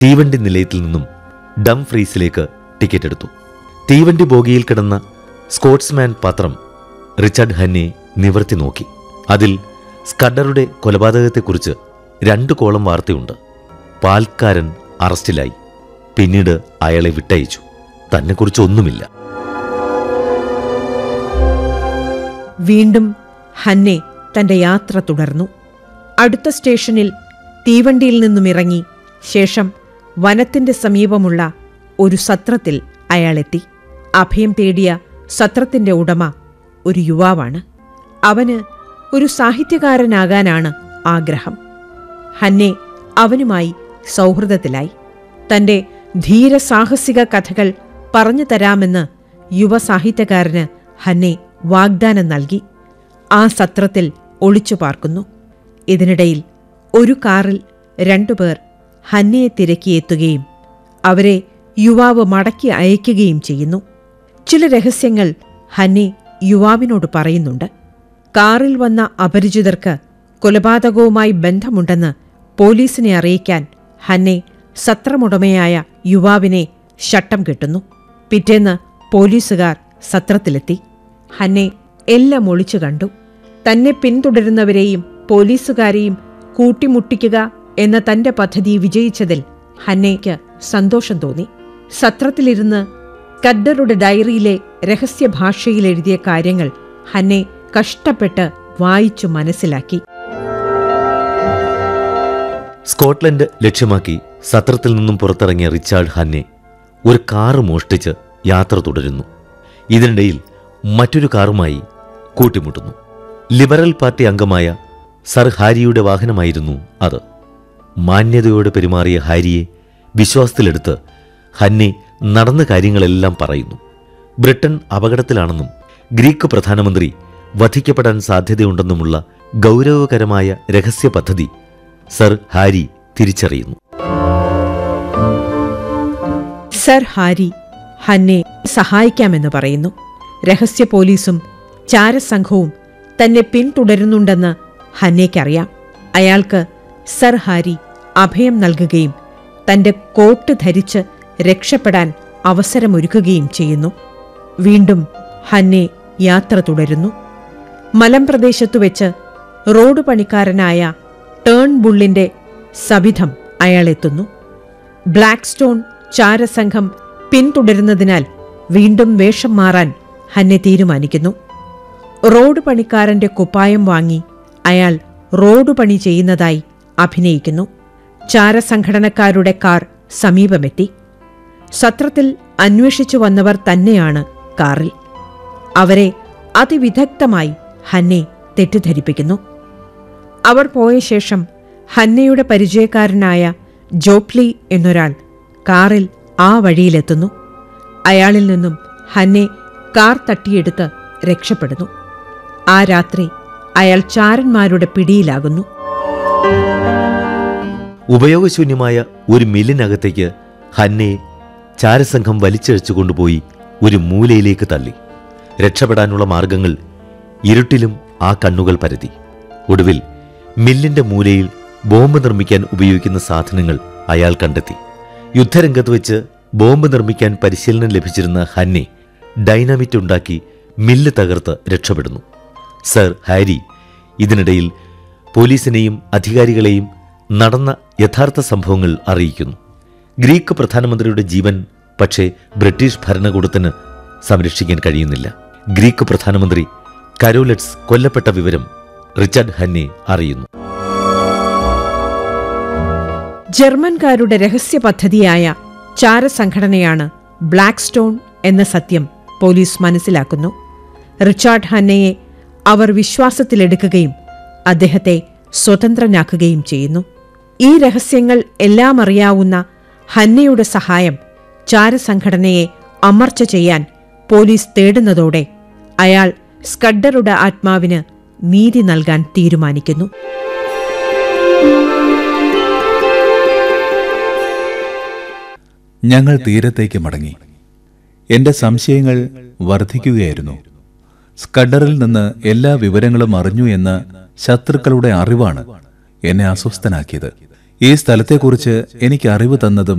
തീവണ്ടി നിലയത്തിൽ നിന്നും ഡം ഫ്രീസിലേക്ക് ടിക്കറ്റ് എടുത്തു തീവണ്ടി ബോഗിയിൽ കിടന്ന സ്കോട്ട്സ്മാൻ പത്രം റിച്ചാർഡ് ഹന്നെ നിവർത്തി നോക്കി അതിൽ സ്കഡറുടെ കൊലപാതകത്തെക്കുറിച്ച് രണ്ട് കോളം വാർത്തയുണ്ട് പാൽക്കാരൻ അറസ്റ്റിലായി പിന്നീട് അയാളെ വിട്ടയച്ചു തന്നെക്കുറിച്ച് ഒന്നുമില്ല വീണ്ടും ഹന്നെ തന്റെ യാത്ര തുടർന്നു അടുത്ത സ്റ്റേഷനിൽ തീവണ്ടിയിൽ നിന്നും ഇറങ്ങി ശേഷം വനത്തിന്റെ സമീപമുള്ള ഒരു സത്രത്തിൽ അയാളെത്തി അഭയം തേടിയ സത്രത്തിന്റെ ഉടമ ഒരു യുവാവാണ് അവന് ഒരു സാഹിത്യകാരനാകാനാണ് ആഗ്രഹം ഹന്നെ അവനുമായി സൗഹൃദത്തിലായി തന്റെ ധീരസാഹസിക കഥകൾ പറഞ്ഞു തരാമെന്ന് യുവ സാഹിത്യകാരന് ഹന്നെ വാഗ്ദാനം നൽകി ആ സത്രത്തിൽ ഒളിച്ചു പാർക്കുന്നു ഇതിനിടയിൽ ഒരു കാറിൽ രണ്ടുപേർ ഹന്നയെ തിരക്കിയെത്തുകയും അവരെ യുവാവ് മടക്കി അയക്കുകയും ചെയ്യുന്നു ചില രഹസ്യങ്ങൾ ഹന്നെ യുവാവിനോട് പറയുന്നുണ്ട് കാറിൽ വന്ന അപരിചിതർക്ക് കൊലപാതകവുമായി ബന്ധമുണ്ടെന്ന് പോലീസിനെ അറിയിക്കാൻ ഹന്നെ സത്രമുടമയായ യുവാവിനെ ശട്ടം കെട്ടുന്നു പിറ്റേന്ന് പോലീസുകാർ സത്രത്തിലെത്തി ഹന്നെ എല്ലാം ഒളിച്ചു കണ്ടു തന്നെ പിന്തുടരുന്നവരെയും പോലീസുകാരെയും കൂട്ടിമുട്ടിക്കുക എന്ന തന്റെ പദ്ധതി വിജയിച്ചതിൽ ഹന്നയ്ക്ക് സന്തോഷം തോന്നി സത്രത്തിലിരുന്ന് കദ്ദറുടെ ഡയറിയിലെ രഹസ്യഭാഷയിൽ എഴുതിയ കാര്യങ്ങൾ ഹന്നെ കഷ്ടപ്പെട്ട് വായിച്ചു മനസ്സിലാക്കി സ്കോട്ട്ലൻഡ് ലക്ഷ്യമാക്കി സത്രത്തിൽ നിന്നും പുറത്തിറങ്ങിയ റിച്ചാർഡ് ഹന്നെ ഒരു കാറ് മോഷ്ടിച്ച് യാത്ര തുടരുന്നു ഇതിനിടയിൽ മറ്റൊരു കാറുമായി കൂട്ടിമുട്ടുന്നു ലിബറൽ പാർട്ടി അംഗമായ സർ ഹാരിയുടെ വാഹനമായിരുന്നു അത് മാന്യതയോടെ പെരുമാറിയ ഹാരിയെ വിശ്വാസത്തിലെടുത്ത് ഹന്നെ നടന്ന കാര്യങ്ങളെല്ലാം പറയുന്നു ബ്രിട്ടൻ അപകടത്തിലാണെന്നും ഗ്രീക്ക് പ്രധാനമന്ത്രി വധിക്കപ്പെടാൻ സാധ്യതയുണ്ടെന്നുമുള്ള ഗൗരവകരമായ രഹസ്യ പദ്ധതി സർ ഹാരി തിരിച്ചറിയുന്നു സർ ഹാരി ഹന്നെ സഹായിക്കാമെന്ന് പറയുന്നു രഹസ്യ പോലീസും ചാരസംഘവും തന്നെ പിന്തുടരുന്നുണ്ടെന്ന് ഹന്നയ്ക്കറിയാം അയാൾക്ക് സർ ഹാരി അഭയം നൽകുകയും തന്റെ കോട്ട് ധരിച്ച് രക്ഷപ്പെടാൻ അവസരമൊരുക്കുകയും ചെയ്യുന്നു വീണ്ടും ഹന്നെ യാത്ര തുടരുന്നു മലമ്പ്രദേശത്തു വെച്ച് റോഡ് പണിക്കാരനായ ടേൺ ബുള്ളിന്റെ സവിധം അയാളെത്തുന്നു ബ്ലാക്ക് സ്റ്റോൺ ചാരസംഘം പിന്തുടരുന്നതിനാൽ വീണ്ടും വേഷം മാറാൻ ഹന്നെ തീരുമാനിക്കുന്നു റോഡ് പണിക്കാരന്റെ കുപ്പായം വാങ്ങി അയാൾ റോഡ് പണി ചെയ്യുന്നതായി അഭിനയിക്കുന്നു ചാരസംഘടനക്കാരുടെ കാർ സമീപമെത്തി സത്രത്തിൽ അന്വേഷിച്ചു വന്നവർ തന്നെയാണ് കാറിൽ അവരെ അതിവിദഗ്ധമായി ഹന്നെ തെറ്റിദ്ധരിപ്പിക്കുന്നു അവർ പോയ ശേഷം ഹന്നയുടെ പരിചയക്കാരനായ ജോപ്ലി എന്നൊരാൾ കാറിൽ ആ വഴിയിലെത്തുന്നു അയാളിൽ നിന്നും ഹന്നെ കാർ തട്ടിയെടുത്ത് രക്ഷപ്പെടുന്നു ആ രാത്രി അയാൾ ചാരന്മാരുടെ പിടിയിലാകുന്നു ഉപയോഗശൂന്യമായ ഒരു മില്ലിനകത്തേക്ക് ഹന്നയെ ചാരസംഘം വലിച്ചഴിച്ചു കൊണ്ടുപോയി ഒരു മൂലയിലേക്ക് തള്ളി രക്ഷപ്പെടാനുള്ള മാർഗങ്ങൾ ഇരുട്ടിലും ആ കണ്ണുകൾ പരതി ഒടുവിൽ മില്ലിന്റെ മൂലയിൽ ബോംബ് നിർമ്മിക്കാൻ ഉപയോഗിക്കുന്ന സാധനങ്ങൾ അയാൾ കണ്ടെത്തി യുദ്ധരംഗത്ത് വെച്ച് ബോംബ് നിർമ്മിക്കാൻ പരിശീലനം ലഭിച്ചിരുന്ന ഹന്നെ ഡൈനാമിറ്റ് ഉണ്ടാക്കി മില്ല് തകർത്ത് രക്ഷപ്പെടുന്നു സർ ഹാരി ഇതിനിടയിൽ പോലീസിനെയും അധികാരികളെയും നടന്ന യഥാർത്ഥ സംഭവങ്ങൾ അറിയിക്കുന്നു ഗ്രീക്ക് പ്രധാനമന്ത്രിയുടെ ജീവൻ പക്ഷേ ബ്രിട്ടീഷ് ഭരണകൂടത്തിന് സംരക്ഷിക്കാൻ കഴിയുന്നില്ല ഗ്രീക്ക് പ്രധാനമന്ത്രി കരോലറ്റ്സ് കൊല്ലപ്പെട്ട വിവരം റിച്ചാർഡ് ഹന്നെ അറിയുന്നു ജർമ്മൻകാരുടെ രഹസ്യ പദ്ധതിയായ ചാരസംഘടനയാണ് ബ്ലാക്ക് സ്റ്റോൺ എന്ന സത്യം പോലീസ് മനസ്സിലാക്കുന്നു റിച്ചാർഡ് ഹന്നയെ അവർ വിശ്വാസത്തിലെടുക്കുകയും അദ്ദേഹത്തെ സ്വതന്ത്രനാക്കുകയും ചെയ്യുന്നു ഈ രഹസ്യങ്ങൾ എല്ലാം അറിയാവുന്ന ഹന്നയുടെ സഹായം ചാരസംഘടനയെ അമർച്ച ചെയ്യാൻ പോലീസ് തേടുന്നതോടെ അയാൾ സ്കഡറുടെ ആത്മാവിന് നീതി നൽകാൻ തീരുമാനിക്കുന്നു ഞങ്ങൾ തീരത്തേക്ക് മടങ്ങി എന്റെ സംശയങ്ങൾ വർദ്ധിക്കുകയായിരുന്നു സ്കഡറിൽ നിന്ന് എല്ലാ വിവരങ്ങളും അറിഞ്ഞു എന്ന ശത്രുക്കളുടെ അറിവാണ് എന്നെ അസ്വസ്ഥനാക്കിയത് ഈ സ്ഥലത്തെക്കുറിച്ച് എനിക്ക് അറിവ് തന്നതും